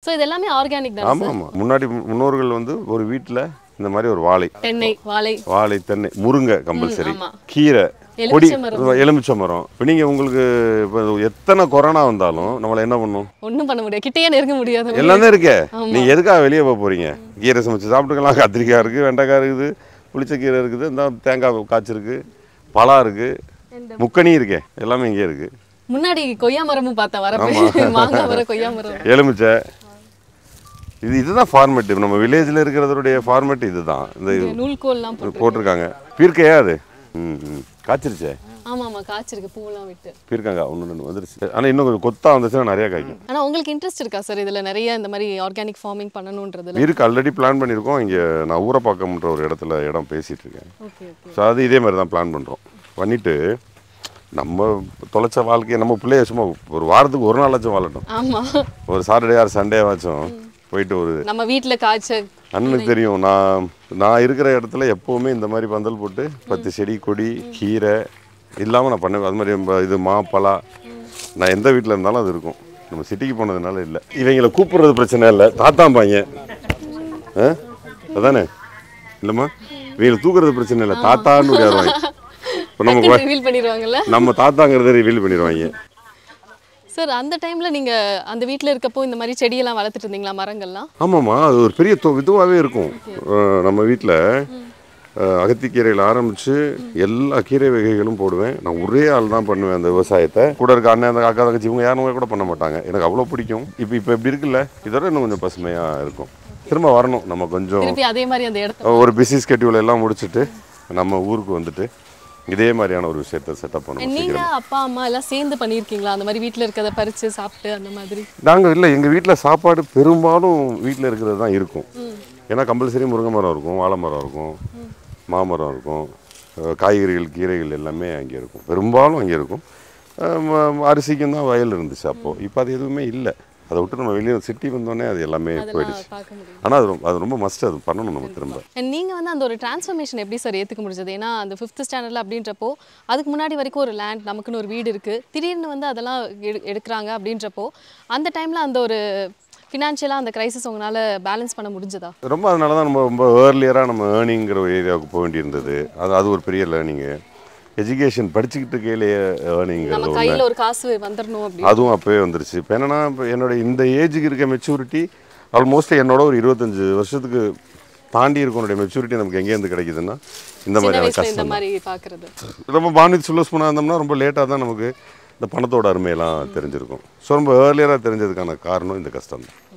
So இது எல்லாமே organic தான் ஆமாம் ஆமாம் முன்னாடி முன்னோர்கள் வந்து ஒரு வீட்டில் இந்த மாதிரி ஒரு வாழை தென்னை வாழை வாழை தென்னை முருங்கை கம்பல்சரி ஆமா. கீரை கொடி எலுமிச்சை எலுமிச்சை மரம் இப்போ நீங்கள் உங்களுக்கு இப்போ எத்தனை கொரோனா வந்தாலும் நம்மளை என்ன பண்ணும் ஒண்ணும் பண்ண முடியாது கிட்டேயே நெருங்க முடியாது எல்லாம் தான் இருக்கே நீங்கள் எதுக்காக வெளியே போக போகிறீங்க கீரை சமைச்சு சாப்பிட்டுக்கலாம் கத்திரிக்காய் இருக்குது வெண்டைக்காய் இருக்குது புளிச்சக்கீரை இருக்குது இந்த தேங்காய் காய்ச்சிருக்கு பலா இருக்குது முக்கணி இருக்கே எல்லாமே இங்கே இருக்குது முன்னாடி கொய்யா மரமும் பார்த்தேன் வர மாங்காய் மரம் கொய்யா மரம் எலுமிச்சை இது இதுதான் ஃபார்மேட் நம்ம வில்லேஜில் இருக்கிறதோடைய ஃபார்மேட் இதுதான் இந்த இந்த நூல்கோல்லாம் போட்டு போட்டிருக்காங்க பீர்க்கையா அது ம் ம் காய்ச்சிருச்சே ஆமா ஆமா காய்ச்சிருக்கு பூவெல்லாம் விட்டு பீர்க்காங்க ஒன்று ரெண்டு வந்துருச்சு ஆனால் இன்னும் கொஞ்சம் கொத்தா வந்துச்சுன்னா நிறையா காய்க்கும் ஆனா உங்களுக்கு இன்ட்ரெஸ்ட் இருக்கா சார் இதுல நிறைய இந்த மாதிரி ஆர்கானிக் ஃபார்மிங் பண்ணணுன்றதுல இருக்கு ஆல்ரெடி பிளான் பண்ணியிருக்கோம் இங்கே நான் ஊரப்பாக்கம்ன்ற ஒரு இடத்துல இடம் பேசிகிட்டு இருக்கேன் ஓகே ஓகே ஸோ அது இதே மாதிரி தான் பிளான் பண்ணுறோம் பண்ணிவிட்டு நம்ம தொலைச்ச வாழ்க்கையை நம்ம பிள்ளைய சும்மா ஒரு வாரத்துக்கு ஒரு நாளாச்சும் வாழட்டும் ஆமா ஒரு சாட்டர்டே ஆர் சண்டேவாச்சும் போயிட்டு ஒரு நம்ம வீட்ல காய்ச்ச அண்ணனுக்கு தெரியும் நான் நான் இருக்கிற இடத்துல எப்போவுமே இந்த மாதிரி பந்தல் போட்டு பத்து செடி கொடி கீரை இல்லாமல் நான் பண்ணுவேன் அது மாதிரிம்ப- இது மா பலா நான் எந்த வீட்டில் இருந்தாலும் அது இருக்கும் நம்ம சிட்டிக்கு போனதுனால இல்லை இவங்களை கூப்பிடுறது பிரச்சனை இல்லை தாத்தாம்பாங்க ஆ அதானே இல்லைம்மா இவங்களை தூக்குறது பிரச்சனை இல்லை தாத்தான்னு ஒரு யாருவாங்க இப்போ நம்ம ரிவீல் பண்ணிடுவாங்கல்ல நம்ம தாத்தாங்கிறத ரிவீல் பண்ணிடுவாங்க சார் அந்த டைம்ல நீங்க அந்த வீட்ல இருக்கப்போ இந்த மாதிரி செடியெல்லாம் வளர்த்துட்டு இருந்தீங்களா மரங்கள்லாம் ஆமாம்மா அது ஒரு பெரிய தொ இதுவாகவே இருக்கும் அஹ் நம்ம வீட்டில் அகத்திக்கீரையில் ஆரம்பித்து எல்லா கீரை வகைகளும் போடுவேன் நான் ஒரே ஆள் தான் பண்ணுவேன் அந்த விவசாயத்தை கூட இருக்க அண்ணன் அந்த அக்கா தங்கச்சி இவங்க யாரும் கூட பண்ண மாட்டாங்க எனக்கு அவ்வளோ பிடிக்கும் இப்போ இப்போ இப்படி இருக்குல்ல இதோட இன்னும் கொஞ்சம் பசுமையாக இருக்கும் திரும்ப வரணும் நம்ம கொஞ்சம் திருப்பி அதே மாதிரி அந்த இடத்த ஒரு பிஸி ஸ்கெட்யூல் எல்லாம் முடிச்சுட்டு நம்ம ஊருக்கு வந்துட்டு இதே மாதிரியான ஒரு விஷயத்தை செட்டப் பண்ணணும் நீங்க அப்பா அம்மா எல்லாம் சேர்ந்து பண்ணியிருக்கீங்களா அந்த மாதிரி வீட்ல இருக்கிறத பறிச்சு சாப்பிட்டு அந்த மாதிரி நாங்கள் இல்லை எங்கள் வீட்டில் சாப்பாடு பெரும்பாலும் வீட்டில் இருக்கிறது தான் இருக்கும் ஏன்னா கம்பல்சரி முருங்கை மரம் இருக்கும் வாழை மரம் இருக்கும் மாமரம் இருக்கும் அஹ் காய்கறிகள் கீரைகள் எல்லாமே அங்கே இருக்கும் பெரும்பாலும் அங்கே இருக்கும் அஹ் ம- அரிசிக்கும் தான் வயல் இருந்துச்சு அப்போது இப்போ அது எதுவுமே இல்லை அதை விட்டு நம்ம வெளியே சிட்டி வந்தோடனே அது எல்லாமே போயிடுச்சு பார்க்க முடியும் ஆனால் அது ரொம்ப அது ரொம்ப மஸ்ட் அது பண்ணணும் நம்ம திரும்ப And நீங்க வந்து அந்த ஒரு டிரான்ஸ்ஃபர்மேஷன் எப்படி சார் ஏத்துக்க முடிஞ்சது ஏன்னா அந்த ஃபிஃப்த் ஸ்டாண்டர்ட்ல அப்படின்றப்போ அதுக்கு முன்னாடி வரைக்கும் ஒரு லேண்ட் நமக்குன்னு ஒரு வீடு இருக்கு திடீர்னு வந்து அதெல்லாம் எடு எடுக்கிறாங்க அப்படின்றப்போ அந்த டைம்ல அந்த ஒரு ஃபினான்ஷியலாக அந்த கிரைசிஸ் உங்களால பேலன்ஸ் பண்ண முடிஞ்சதா ரொம்ப அதனால தான் நம்ம ரொம்ப ஏர்லியராக நம்ம ஏர்னிங்கிற ஒரு ஏரியாவுக்கு போக வேண்டியிருந்தது அது அது ஒரு பெரிய லேர்னிங்கு எஜுகேஷன் படிச்சுக்கிட்டு இருக்கையிலேயே நம்ம ஏர்னிங்கிறது கையில ஒரு காசு வந்துடணும் அப்படி அதுவும் அப்போவே வந்துருச்சு இப்போ என்னன்னா இப்போ என்னோட இந்த ஏஜுக்கு இருக்க மெச்சூரிட்டி ஆல்மோஸ்ட் என்னோட ஒரு இருபத்தஞ்சு வருஷத்துக்கு தாண்டி இருக்கனுடைய மெச்சூரிட்டி நமக்கு எங்கேருந்து கிடைக்குதுன்னா இந்த சின்ன மாதிரியான வயசுல இந்த கஷ்டம் மாதிரி பாக்குறது ரொம்ப பாண்டித் சுல்லஸ்மனாக இருந்தோம்னா ரொம்ப லேட்டாக தான் நமக்கு இந்த பணத்தோட அருமையெல்லாம் தெரிஞ்சிருக்கும் ஸோ ரொம்ப ஏர்லியராக தெரிஞ்சதுக்கான காரணம் இந்த கஷ்டம் தான்